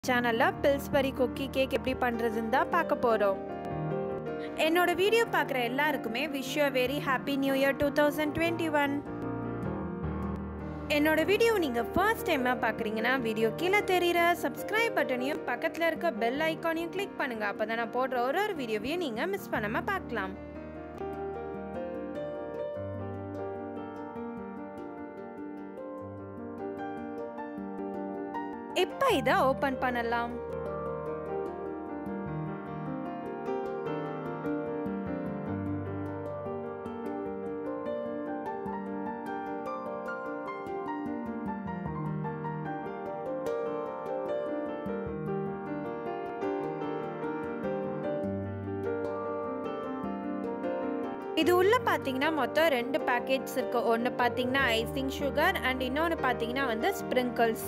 சேனலில் பில்ஸ்பரி cookie cake எப்படி பண்ணுறதுன்னு தான் பார்க்க போகிறோம் என்னோட வீடியோ பார்க்குற எல்லாருக்குமே wish you very happy new year two thousand twenty one என்னோட வீடியோ நீங்கள் ஃபர்ஸ்ட் டைமாக பார்க்குறீங்கன்னா வீடியோ கீழே தெரிகிற சப்ஸ்கிரைப் பட்டனையும் பக்கத்தில் இருக்க பெல் ஐக்கானையும் கிளிக் பண்ணுங்கள் அப்போ தான் நான் போடுற ஒரு ஒரு வீடியோவையும் நீங்கள் மிஸ் பண்ணாமல் பார்க்கலாம் இப்போ இதை ஓப்பன் பண்ணலாம் இது உள்ள பார்த்தீங்கன்னா மொத்தம் ரெண்டு பேக்கெட்ஸ் இருக்கு ஒன்று பார்த்தீங்கன்னா ஐசிங் சுகர் அண்ட் இன்னொன்று பார்த்தீங்கன்னா வந்து ஸ்ப்ரிங்கிள்ஸ்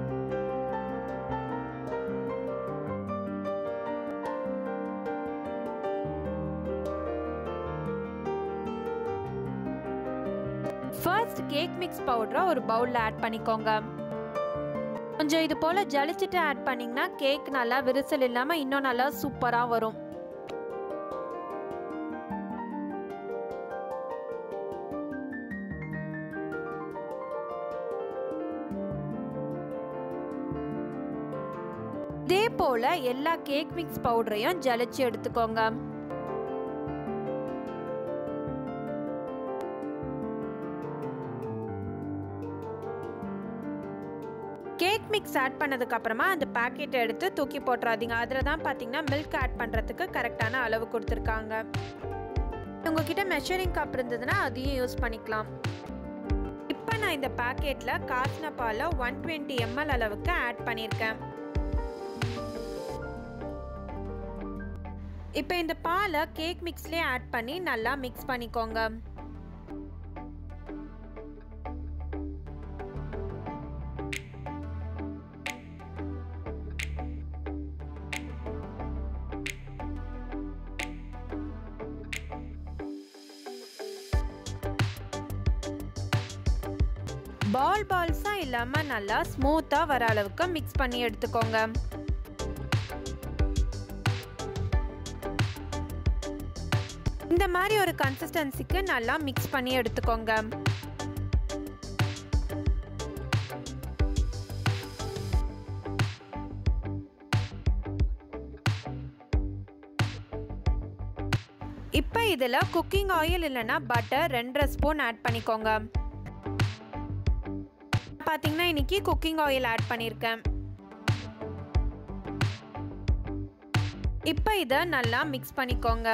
ஃபர்ஸ்ட் கேக் மிக்ஸ் பவுடரை ஒரு பவுலில் ஆட் பண்ணிக்கோங்க கொஞ்சம் இது போல் ஜலிச்சிட்டு ஆட் பண்ணிங்கன்னா கேக் நல்லா விரிசல் இல்லாமல் இன்னும் நல்லா சூப்பராக வரும் இதே போல் எல்லா கேக் மிக்ஸ் பவுடரையும் ஜலிச்சு எடுத்துக்கோங்க கேக் மிக்ஸ் ஆட் பண்ணதுக்கு அப்புறமா அந்த பேக்கெட்டை எடுத்து தூக்கி போட்டுறாதீங்க அதில் தான் பார்த்தீங்கன்னா மில்க் ஆட் பண்ணுறதுக்கு கரெக்டான அளவு கொடுத்துருக்காங்க உங்ககிட்ட மெஷரிங் கப் இருந்ததுன்னா அதையும் யூஸ் பண்ணிக்கலாம் இப்போ நான் இந்த பேக்கெட்டில் காய்ச்சின பாலை ஒன் டுவெண்ட்டி எம்எல் அளவுக்கு ஆட் பண்ணியிருக்கேன் இப்போ இந்த பாலை கேக் மிக்ஸ்லேயே ஆட் பண்ணி நல்லா மிக்ஸ் பண்ணிக்கோங்க பால் பால்ஸாக இல்லாமல் நல்லா ஸ்மூத்தாக வர அளவுக்கு மிக்ஸ் பண்ணி எடுத்துக்கோங்க இந்த மாதிரி ஒரு கன்சிஸ்டன்சிக்கு நல்லா மிக்ஸ் பண்ணி எடுத்துக்கோங்க இப்போ இதில் குக்கிங் ஆயில் இல்லைன்னா பட்டர் ரெண்டரை ஸ்பூன் ஆட் பண்ணிக்கோங்க பார்த்தீங்கன்னா இன்னைக்கு குக்கிங் ஆயில் ஆட் பண்ணியிருக்கேன் இப்போ இதை நல்லா மிக்ஸ் பண்ணிக்கோங்க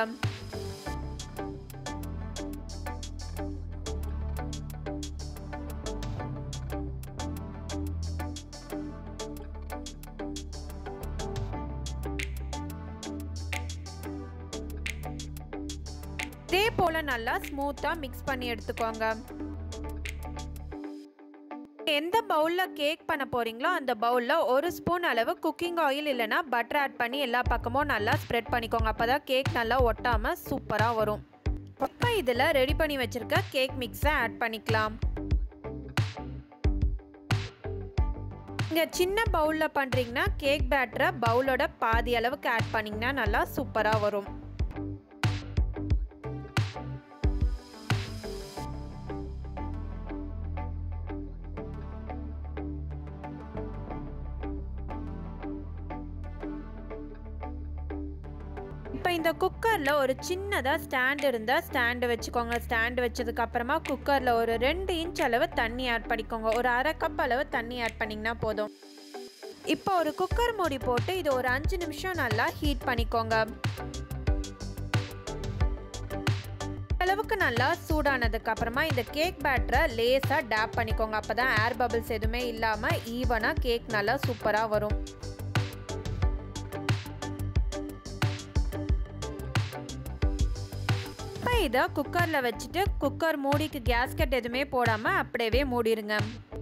இதே போல் நல்லா ஸ்மூத்தாக மிக்ஸ் பண்ணி எடுத்துக்கோங்க எந்த பவுலில் கேக் பண்ண போகிறீங்களோ அந்த பவுலில் ஒரு ஸ்பூன் அளவு குக்கிங் ஆயில் இல்லைனா பட்டர் ஆட் பண்ணி எல்லா பக்கமும் நல்லா ஸ்ப்ரெட் பண்ணிக்கோங்க அப்போ தான் கேக் நல்லா ஒட்டாமல் சூப்பராக வரும் இப்போ இதில் ரெடி பண்ணி வச்சுருக்க கேக் மிக்ஸை ஆட் பண்ணிக்கலாம் இங்கே சின்ன பவுலில் பண்ணுறீங்கன்னா கேக் பேட்டரை பவுலோட பாதி அளவுக்கு ஆட் பண்ணிங்கன்னா நல்லா சூப்பராக வரும் இப்போ இந்த குக்கரில் ஒரு சின்னதாக ஸ்டாண்ட் இருந்தால் ஸ்டாண்டு வச்சுக்கோங்க ஸ்டாண்டு வச்சதுக்கு அப்புறமா குக்கரில் ஒரு ரெண்டு இன்ச் அளவு தண்ணி ஆட் பண்ணிக்கோங்க ஒரு அரை கப் அளவு தண்ணி ஆட் பண்ணிங்கன்னா போதும் இப்போ ஒரு குக்கர் மூடி போட்டு இது ஒரு அஞ்சு நிமிஷம் நல்லா ஹீட் பண்ணிக்கோங்க அளவுக்கு நல்லா சூடானதுக்கு அப்புறமா இந்த கேக் பேட்டரை லேஸாக டேப் பண்ணிக்கோங்க அப்போ தான் ஏர் பபிள்ஸ் எதுவுமே இல்லாமல் ஈவனாக கேக் நல்லா சூப்பராக வரும் இப்போ இதை குக்கரில் வச்சுட்டு குக்கர் மூடிக்கு கேஸ்கட் எதுவுமே போடாமல் அப்படியே மூடிடுங்க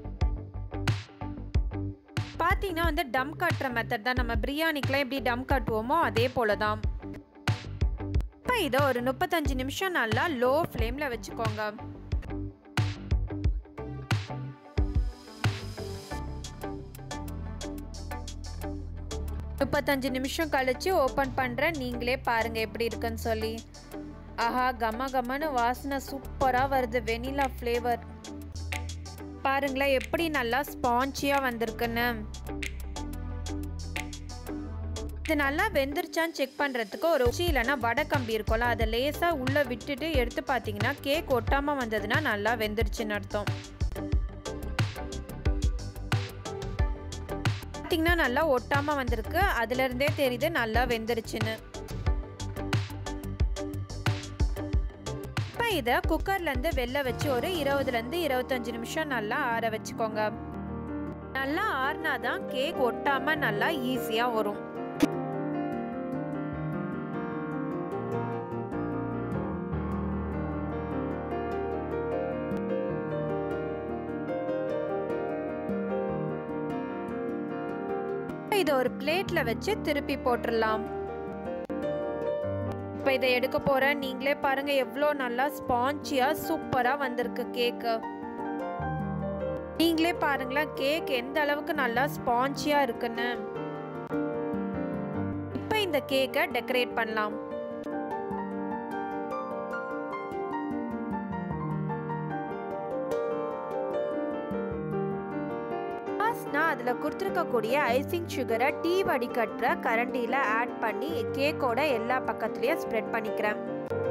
பார்த்தீங்கன்னா வந்து டம் கட்டுற மெத்தட் தான் நம்ம பிரியாணிக்கெலாம் எப்படி டம் கட்டுவோமோ அதே போல தான் இப்போ இதை ஒரு முப்பத்தஞ்சு நிமிஷம் நல்லா லோ ஃப்ளேமில் வச்சுக்கோங்க முப்பத்தஞ்சு நிமிஷம் கழிச்சு ஓப்பன் பண்ணுறேன் நீங்களே பாருங்கள் எப்படி இருக்குன்னு சொல்லி ஆஹா கம கமன்னு வாசனை சூப்பராக வருது வெனிலா ஃப்ளேவர் பாருங்களேன் எப்படி நல்லா ஸ்பாஞ்சியாக வந்திருக்குன்னு இது நல்லா வெந்துருச்சான்னு செக் பண்ணுறதுக்கு ஒரு உச்சி இல்லைன்னா வடை கம்பி இருக்கும்ல அதை லேசாக உள்ளே விட்டுட்டு எடுத்து பார்த்தீங்கன்னா கேக் ஒட்டாமல் வந்ததுன்னா நல்லா வெந்துருச்சுன்னு அர்த்தம் பார்த்தீங்கன்னா நல்லா ஒட்டாமல் வந்திருக்கு அதுலேருந்தே தெரியுது நல்லா வெந்துருச்சுன்னு இப்போ இதை குக்கர்லேருந்து வெளில வச்சு ஒரு இருபதுலேருந்து இருபத்தஞ்சி நிமிஷம் நல்லா ஆற வச்சுக்கோங்க நல்லா ஆறுனா தான் கேக் ஒட்டாமல் நல்லா ஈஸியாக வரும் இதை ஒரு பிளேட்டில் வச்சு திருப்பி போட்டுடலாம் இப்போ இதை எடுக்க போகிறேன் நீங்களே பாருங்கள் எவ்வளோ நல்லா ஸ்பாஞ்சியாக சூப்பராக வந்திருக்கு கேக்கு நீங்களே பாருங்களேன் கேக் எந்த அளவுக்கு நல்லா ஸ்பாஞ்சியாக இருக்குன்னு இப்போ இந்த கேக்கை டெக்கரேட் பண்ணலாம் நான் அதில் கொடுத்துருக்கக்கூடிய ஐசிங் சுகரை டீ வடிகட்டுற கரண்டியில் ஆட் பண்ணி கேக்கோட எல்லா பக்கத்துலேயும் ஸ்ப்ரெட் பண்ணிக்கிறேன்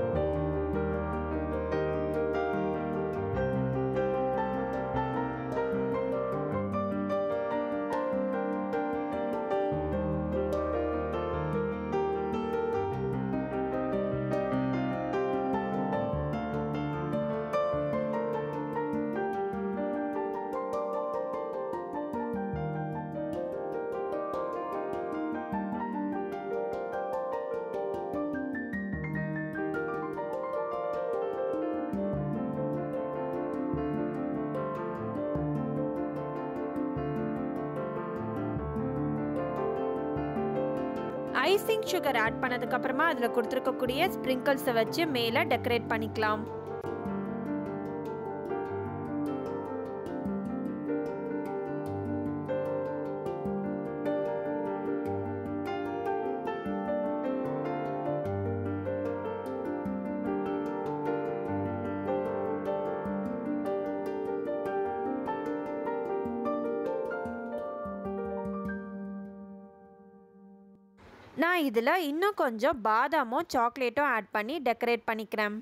ஐசிங் சுகர் ஆட் பண்ணதுக்கப்புறமா அதில் கொடுத்துருக்கக்கூடிய ஸ்ப்ரிங்கிள்ஸை வச்சு மேலே டெக்கரேட் பண்ணிக்கலாம் நான் இதில் இன்னும் கொஞ்சம் பாதாமும் சாக்லேட்டும் ஆட் பண்ணி டெக்கரேட் பண்ணிக்கிறேன்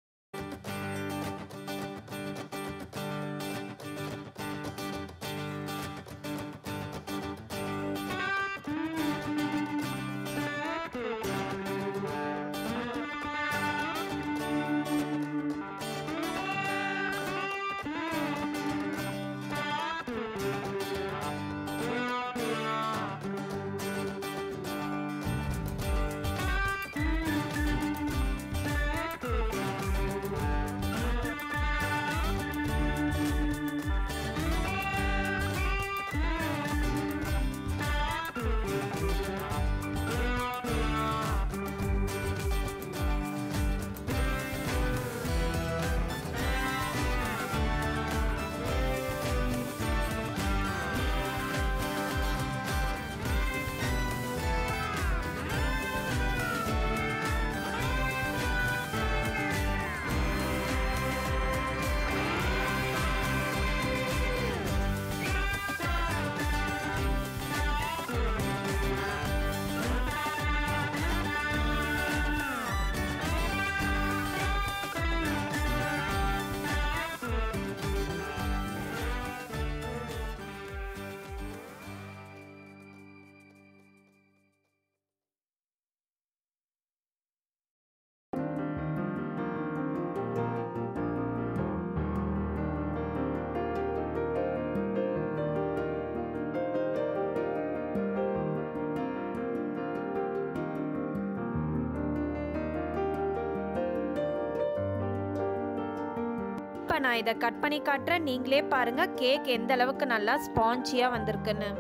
இப்போ நான் இதை கட் பண்ணி காட்டுறேன் நீங்களே பாருங்கள் கேக் எந்த அளவுக்கு நல்லா ஸ்பாஞ்சியாக வந்திருக்குன்னு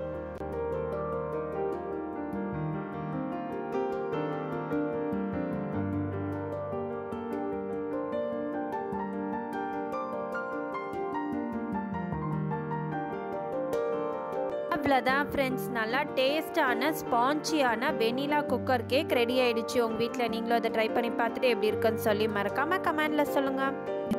அவ்வளோதான் ஃப்ரெண்ட்ஸ் நல்லா டேஸ்டான ஸ்பாஞ்சியான வெனிலா குக்கர் கேக் ரெடி ஆயிடுச்சு உங்கள் வீட்டில் நீங்களும் அதை ட்ரை பண்ணி பார்த்துட்டு எப்படி இருக்குன்னு சொல்லி மறக்காமல் கமெண்டில் சொல்லுங்கள்